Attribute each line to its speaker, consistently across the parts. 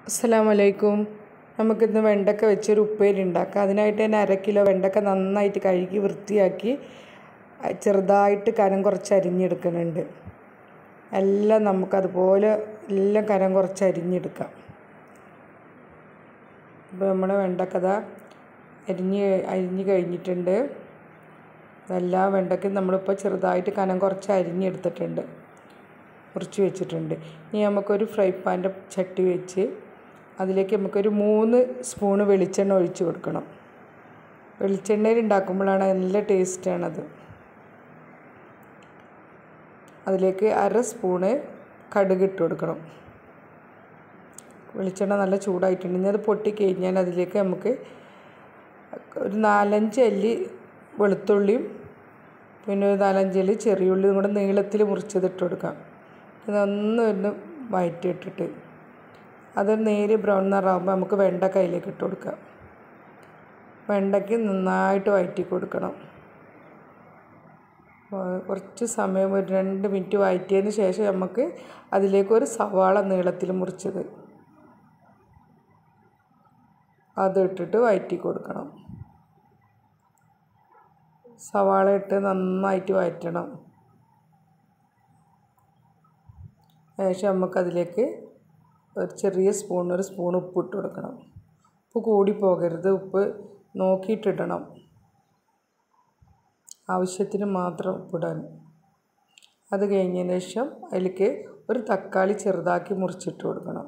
Speaker 1: അസ്സലാമു അലൈക്കും നമുക്കിന്ന് വെണ്ടക്ക വെച്ചൊരു ഉപ്പേരി ഉണ്ടാക്കാം അതിനായിട്ട് തന്നെ അര കിലോ വെണ്ടക്ക നന്നായിട്ട് കഴുകി വൃത്തിയാക്കി അഹ് ചെറുതായിട്ട് കനം കുറച്ച് അരിഞ്ഞെടുക്കുന്നുണ്ട് എല്ലാം നമുക്കതുപോലെ എല്ലാം കനം കുറച്ച് അരിഞ്ഞെടുക്കാം ഇപ്പോൾ നമ്മുടെ വെണ്ടക്കത അരിഞ്ഞ് അരിഞ്ഞ് കഴിഞ്ഞിട്ടുണ്ട് എല്ലാ വെണ്ടക്കയും നമ്മളിപ്പോൾ ചെറുതായിട്ട് കനം കുറച്ച് അരിഞ്ഞെടുത്തിട്ടുണ്ട് മുറിച്ച് വെച്ചിട്ടുണ്ട് ഇനി നമുക്കൊരു ഫ്രൈ പാൻ്റെ ചട്ടി വെച്ച് അതിലേക്ക് നമുക്കൊരു മൂന്ന് സ്പൂണ് വെളിച്ചെണ്ണ ഒഴിച്ച് കൊടുക്കണം വെളിച്ചെണ്ണയിൽ ഉണ്ടാക്കുമ്പോഴാണ് നല്ല ടേസ്റ്റാണത് അതിലേക്ക് അര സ്പൂണ് കടുക് ഇട്ട് കൊടുക്കണം വെളിച്ചെണ്ണ നല്ല ചൂടായിട്ടുണ്ട് ഇനി അത് പൊട്ടിക്കഴിഞ്ഞാൽ അതിലേക്ക് നമുക്ക് ഒരു നാലഞ്ച് അല്ലി വെളുത്തുള്ളിയും പിന്നെ ഒരു നാലഞ്ച് അല്ലി ചെറിയ ഉള്ളിയും കൂടെ നീളത്തിൽ മുറിച്ചത് ഇട്ട് കൊടുക്കാം ഇതൊന്ന് ഒന്ന് വഴറ്റിയിട്ടിട്ട് അത് നേരി ബ്രൗൺ നിറാകുമ്പോൾ നമുക്ക് വെണ്ടക്ക അതിലേക്ക് ഇട്ട് കൊടുക്കാം വെണ്ടയ്ക്ക് നന്നായിട്ട് വഴറ്റി കൊടുക്കണം കുറച്ച് സമയം ഒരു രണ്ട് മിനിറ്റ് വഴറ്റിയതിന് ശേഷം നമുക്ക് അതിലേക്ക് ഒരു സവാള നീളത്തിൽ മുറിച്ചത് അത് ഇട്ടിട്ട് വഴറ്റി കൊടുക്കണം സവാള ഇട്ട് നന്നായിട്ട് വഴറ്റണം ശേഷം നമുക്കതിലേക്ക് ഒരു ചെറിയ സ്പൂൺ ഒരു സ്പൂൺ ഉപ്പ് ഇട്ട് കൊടുക്കണം ഉപ്പ് കൂടി പോകരുത് ഉപ്പ് നോക്കിയിട്ടിടണം ആവശ്യത്തിന് മാത്രം ഉപ്പിടാൻ അത് കഴിഞ്ഞതിന് ശേഷം അതിലേക്ക് ഒരു തക്കാളി ചെറുതാക്കി മുറിച്ചിട്ട് കൊടുക്കണം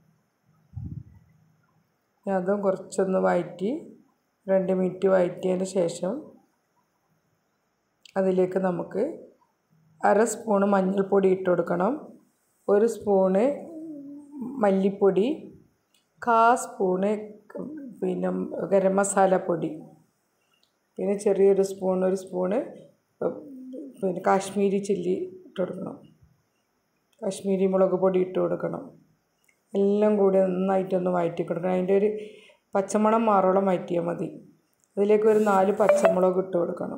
Speaker 1: അതും കുറച്ചൊന്ന് വഴറ്റി രണ്ട് മിനിറ്റ് വഴറ്റിയതിന് ശേഷം അതിലേക്ക് നമുക്ക് അര സ്പൂണ് മഞ്ഞൾപ്പൊടി ഇട്ട് കൊടുക്കണം ഒരു സ്പൂണ് മല്ലിപ്പൊടി കാ സ്പൂണ് പിന്നെ ഗരം മസാല പൊടി പിന്നെ ചെറിയൊരു സ്പൂൺ ഒരു സ്പൂണ് പിന്നെ കാശ്മീരി ചില്ലി ഇട്ട് കൊടുക്കണം കാശ്മീരി മുളക് പൊടി ഇട്ട് കൊടുക്കണം എല്ലാം കൂടി നന്നായിട്ടൊന്ന് വഴറ്റി കൊടുക്കണം അതിൻ്റെ ഒരു പച്ചമണം മാറോളം വഴറ്റിയാൽ മതി അതിലേക്ക് ഒരു നാല് പച്ചമുളക് ഇട്ട് കൊടുക്കണം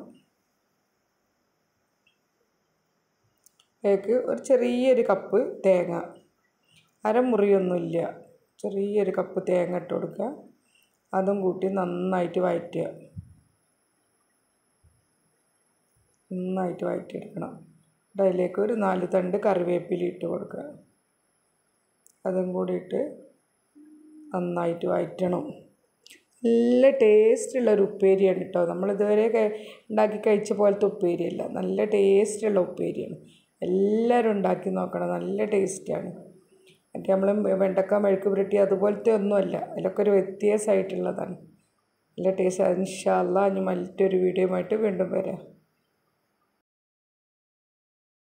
Speaker 1: അതിലേക്ക് ഒരു ചെറിയൊരു കപ്പ് തേങ്ങ അരമുറിയൊന്നുമില്ല ചെറിയൊരു കപ്പ് തേങ്ങ ഇട്ട് കൊടുക്കുക അതും കൂട്ടി നന്നായിട്ട് വഴറ്റുക നന്നായിട്ട് വഴറ്റിയെടുക്കണം അതിലേക്ക് ഒരു നാല് തണ്ട് കറിവേപ്പില ഇട്ട് കൊടുക്കുക അതും കൂടി ഇട്ട് നന്നായിട്ട് വഴറ്റണം നല്ല ടേസ്റ്റുള്ളൊരു ഉപ്പേരിയാണ് കേട്ടോ നമ്മൾ ഇതുവരെ ഉണ്ടാക്കി കഴിച്ച പോലത്തെ ഉപ്പേരിയല്ല നല്ല ടേസ്റ്റുള്ള ഉപ്പേരിയാണ് എല്ലാവരും ഉണ്ടാക്കി നോക്കണം നല്ല ടേസ്റ്റാണ് മറ്റേ നമ്മൾ വെണ്ടക്ക മെഴുക്ക് പുരട്ടി അതുപോലത്തെ ഒന്നുമല്ല അതിലൊക്കെ ഒരു വ്യത്യാസമായിട്ടുള്ളതാണ് നല്ല ടേസ്റ്റ് ഇൻഷാ അല്ലാ ഇനി മറ്റൊരു വീഡിയോ ആയിട്ട് വീണ്ടും വരാം